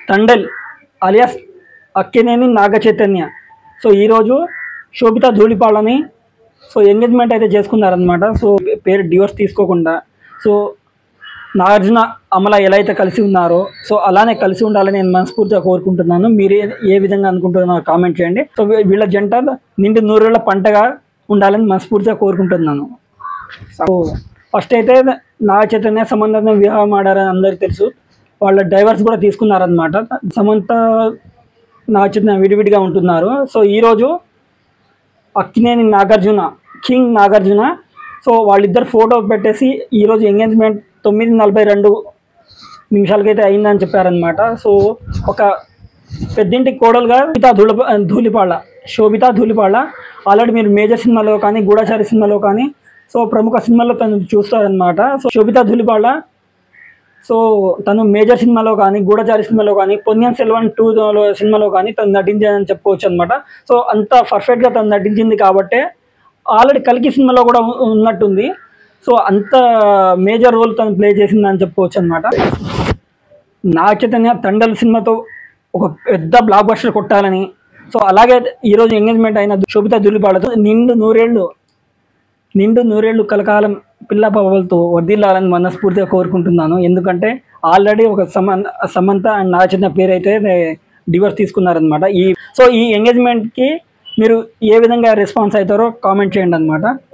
తండెల్ alias Akkineni Naga Chaitanya so ఈరోజు శోభిత ధూళిపాళ్ళని so engagement అయితే చేసుకున్నారనమాట సో పేరు డివోర్స్ తీసుకోకుండా సో నాగార్జున అమల ఎలా అయితే కలిసి ఉన్నారో సో అలానే కలిసి ఉండాలని నేను మనస్ఫూర్తిగా కోరుకుంటున్నాను మీరు ఏ- ఏ విధంగా అనుకుంటున్నారో కామెంట్ చేయండి సో వీ- వీళ్ళ జంట నిండు నూరేళ్ల పంటగా ఉండాలని మనస్ఫూర్తిగా కోరుకుంటున్నాను సో ఫస్ట్ అయితే నాగ చైతన్య సమంత వివాహం ఆడారని అందరికీ తెలుసు వాళ్ళ డైవర్స్ కూడా తీసుకున్నారనమాట సమంత నాగ చైతన్య విడివిడిగా ఉంటున్నారు సో ఈరోజు అక్కినేని నాగార్జున కింగ్ నాగార్జున సో వాళ్ళిద్దరు ఫోటో పెట్టేసి ఈరోజు ఎంగేజ్మెంట్ తొమ్మిది నలభై రెండు నిమిషాలకైతే అయిందని చెప్పారనమాట సో ఒక పెద్దింటి కోడలుగా శోభిత ధూళ ధూళిపాళ్ళ శోభిత ధూళిపాళ్ళ ఆల్రెడీ మీరు మేజర్ సినిమాలో కానీ గూఢచారి సినిమాలో కానీ సో ప్రముఖ సినిమాల్లో తను చూస్తారనమాట సో శోభిత ధూళిపాళ్ళ సో తను మేజర్ సినిమాలో కానీ గూఢచారి సినిమాలో కానీ పొన్నియన్ సెల్వన్ టూ సినిమాలో కానీ తను నటించారని చెప్పుకోవచ్చు అనమాట సో అంత పర్ఫెక్ట్గా తను నటించింది కాబట్టే ఆల్రెడీ కల్కి సినిమాలో కూడా ఉ- ఉన్నట్టుంది సో అంత మేజర్ రోల్ తను ప్లే చేసిందని చెప్పుకోవచ్చు అనమాట నా చైతన్య తండల్ సినిమాతో ఒక పెద్ద బ్లాక్ బస్టర్ కొట్టాలని సో అలాగే ఈరోజు ఎంగేజ్మెంట్ అయిన శోభిత దులిపాడతో నిండు నూరేళ్ళు నిండు నూరేళ్ళు కలకాలం పిల్ల పాపలతో వర్దిల్లాలని మనస్ఫూర్తిగా కోరుకుంటున్నాను ఎందుకంటే ఆల్రెడీ ఒక సమంత సమంత అండ్ నా చిన్న పేరు అయితే డివోర్స్ తీసుకున్నారనమాట ఈ సో ఈ ఎంగేజ్మెంట్కి మీరు ఏ విధంగా రెస్పాన్స్ అవుతారో కామెంట్ చేయండి అనమాట